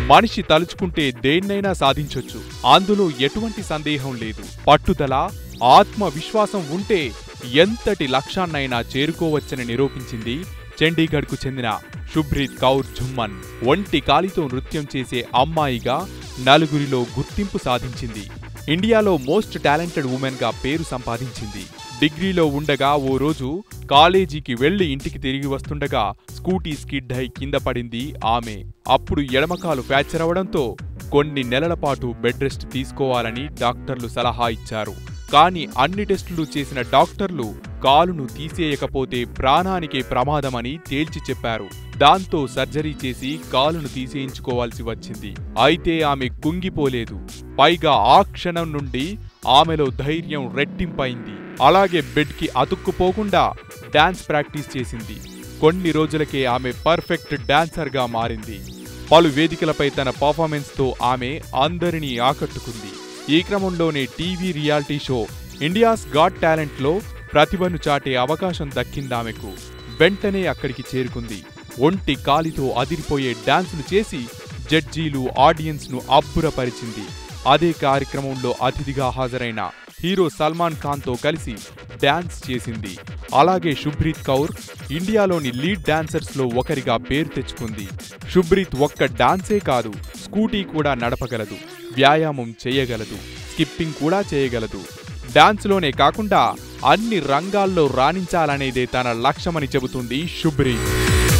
మనిషి తలుచుకుంటే దేన్నైనా సాధించొచ్చు అందులో ఎటువంటి సందేహం లేదు పట్టుదల ఆత్మవిశ్వాసం ఉంటే ఎంతటి లక్ష్యాన్నైనా చేరుకోవచ్చని నిరూపించింది చండీగఢ్కు చెందిన శుభ్రీత్ కౌర్ జుమ్మన్ ఒంటి కాలితో నృత్యం చేసే అమ్మాయిగా నలుగురిలో గుర్తింపు సాధించింది ఇండియాలో మోస్ట్ టాలెంటెడ్ ఉమెన్గా పేరు సంపాదించింది డిగ్రీలో ఉండగా ఓ రోజు కాలేజీకి వెళ్లి ఇంటికి తిరిగి వస్తుండగా స్కూటీ స్కిడ్ అయి కింద పడింది ఆమె అప్పుడు ఎడమకాలు ఫ్రాక్చర్ అవడంతో కొన్ని నెలల పాటు బెడ్ రెస్ట్ తీసుకోవాలని డాక్టర్లు సలహా ఇచ్చారు కానీ అన్ని టెస్టులు చేసిన డాక్టర్లు కాలును తీసేయకపోతే ప్రాణానికే ప్రమాదమని తేల్చి చెప్పారు దాంతో సర్జరీ చేసి కాలును తీసేయించుకోవాల్సి వచ్చింది అయితే ఆమె కుంగిపోలేదు పైగా ఆ క్షణం నుండి ఆమెలో ధైర్యం రెట్టింపైంది అలాగే బెడ్కి అతుక్కుపోకుండా డాన్స్ ప్రాక్టీస్ చేసింది కొన్ని రోజులకే ఆమె పర్ఫెక్ట్ డాన్సర్గా మారింది పలు వేదికలపై తన పర్ఫార్మెన్స్తో ఆమె అందరినీ ఆకట్టుకుంది ఈ క్రమంలోనే TV reality show India's got టాలెంట్లో ప్రతిభను చాటే అవకాశం దక్కిందామెకు వెంటనే అక్కడికి చేరుకుంది ఒంటి కాలితో అదిరిపోయే డాన్సులు చేసి జడ్జీలు ఆడియన్స్ను అబ్బురపరిచింది అదే కార్యక్రమంలో అతిథిగా హాజరైన హీరో సల్మాన్ ఖాన్తో కలిసి డాన్స్ చేసింది అలాగే శుభ్రీత్ కౌర్ ఇండియాలోని లీడ్ డాన్సర్స్లో ఒకరిగా పేరు తెచ్చుకుంది శుభ్రీత్ ఒక్క డాన్సే కాదు స్కూటీ కూడా నడపగలదు వ్యాయామం చేయగలదు స్కిప్పింగ్ కూడా చేయగలదు డాన్స్లోనే కాకుండా అన్ని రంగాల్లో రాణించాలనేదే తన లక్ష్యమని చెబుతుంది శుభ్రీత్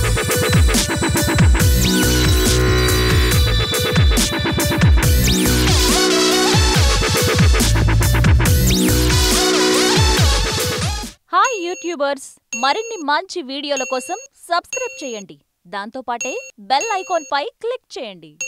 హాయ్ యూట్యూబర్స్ మరిన్ని మంచి వీడియోల కోసం సబ్స్క్రైబ్ చేయండి దాంతోపాటే బెల్ ఐకాన్ పై క్లిక్ చేయండి